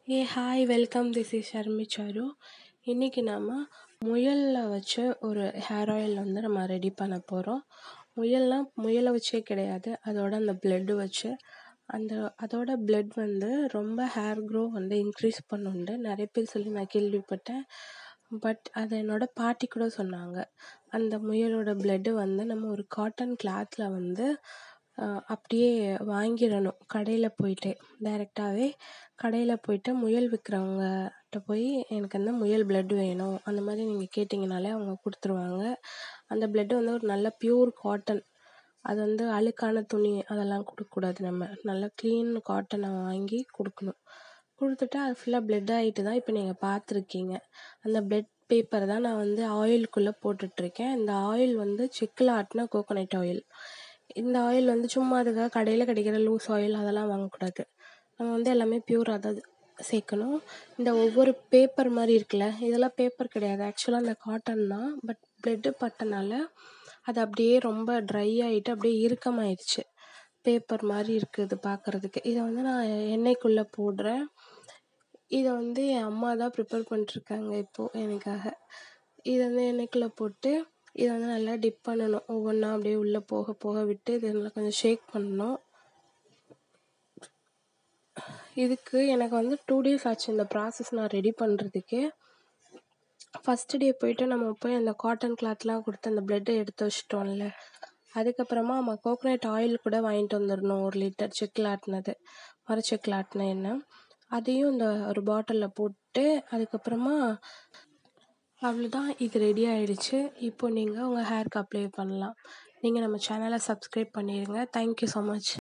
A hi welcome this is Sharmi Charu இன்றைக்கி நாம் முயலில் வச்சு ஒரு ஹேர் ஆயில் வந்து நம்ம ரெடி பண்ண போகிறோம் முயல்னால் முயலை வச்சே கிடையாது அதோட அந்த பிளட்டு வச்சு அந்த அதோட பிளட் வந்து ரொம்ப ஹேர் க்ரோ வந்து இன்க்ரீஸ் பண்ணுண்டு நிறைய பேர் சொல்லி நான் கேள்விப்பட்டேன் பட் அது என்னோட பாட்டி கூட சொன்னாங்க அந்த முயலோட பிளட்டு வந்து நம்ம ஒரு காட்டன் கிளாத்தில் வந்து அப்படியே வாங்கிடணும் கடையில் போயிட்டு டைரெக்டாகவே கடையில் போயிட்டு முயல் விற்கிறவங்ககிட்ட போய் எனக்கு வந்து முயல் பிளட் வேணும் அந்த மாதிரி நீங்கள் கேட்டிங்கனாலே அவங்க கொடுத்துருவாங்க அந்த பிளட்டு வந்து ஒரு நல்ல ப்யூர் காட்டன் அது வந்து அழுக்கான துணி அதெல்லாம் கொடுக்கக்கூடாது நம்ம நல்லா க்ளீன் காட்டனை வாங்கி கொடுக்கணும் கொடுத்துட்டு அது ஃபுல்லாக பிளட் ஆகிட்டு தான் இப்போ நீங்கள் பார்த்துருக்கீங்க அந்த பிளட் பேப்பர் தான் நான் வந்து ஆயிலுக்குள்ளே போட்டுட்ருக்கேன் இந்த ஆயில் வந்து செக்கில் ஆட்டின கோகோனட் ஆயில் இந்த ஆயில் வந்து சும்மா அதுக்காக கடையில் கிடைக்கிற லூஸ் ஆயில் அதெல்லாம் வாங்கக்கூடாது நம்ம வந்து எல்லாமே பியூராக தான் சேர்க்கணும் இந்த ஒவ்வொரு பேப்பர் மாதிரி இருக்குல்ல இதெல்லாம் பேப்பர் கிடையாது ஆக்சுவலாக அந்த காட்டன் தான் பட் ப்ளட்டு பட்டனால அது அப்படியே ரொம்ப ட்ரை ஆகிட்டு அப்படியே இறுக்கமாயிடுச்சு பேப்பர் மாதிரி இருக்குது பார்க்குறதுக்கு இதை வந்து நான் எண்ணெய்க்குள்ளே போடுறேன் இதை வந்து என் அம்மா தான் ப்ரிப்பேர் பண்ணிட்டுருக்காங்க இப்போது எனக்காக இதை வந்து எண்ணெய்க்குள்ளே போட்டு இதை வந்து நல்லா டிப் பண்ணணும் ஒவ்வொன்றா அப்படியே உள்ளே போக போக விட்டு இதை நல்லா கொஞ்சம் ஷேக் பண்ணணும் இதுக்கு எனக்கு வந்து டூ டேஸ் ஆச்சு இந்த ப்ராசஸ் நான் ரெடி பண்ணுறதுக்கு ஃபஸ்ட்டு டே போயிட்டு நம்ம போய் அந்த காட்டன் கிளாத்லாம் கொடுத்து அந்த ப்ளட்டை எடுத்து வச்சிட்டோம்ல அதுக்கப்புறமா நம்ம கோகோனட் ஆயில் கூட வாங்கிட்டு வந்துடணும் ஒரு லிட்டர் செக்கில் ஆட்டினது மரச்செக்கில் ஆட்டின எண்ணெய் அதையும் இந்த ஒரு பாட்டிலில் போட்டு அதுக்கப்புறமா அவ்வளோதான் இது ரெடி ஆகிடுச்சு இப்போ நீங்கள் உங்கள் ஹேருக்கு அப்ளை பண்ணலாம் நீங்கள் நம்ம சேனலை சப்ஸ்கிரைப் பண்ணிடுங்க தேங்க்யூ ஸோ மச்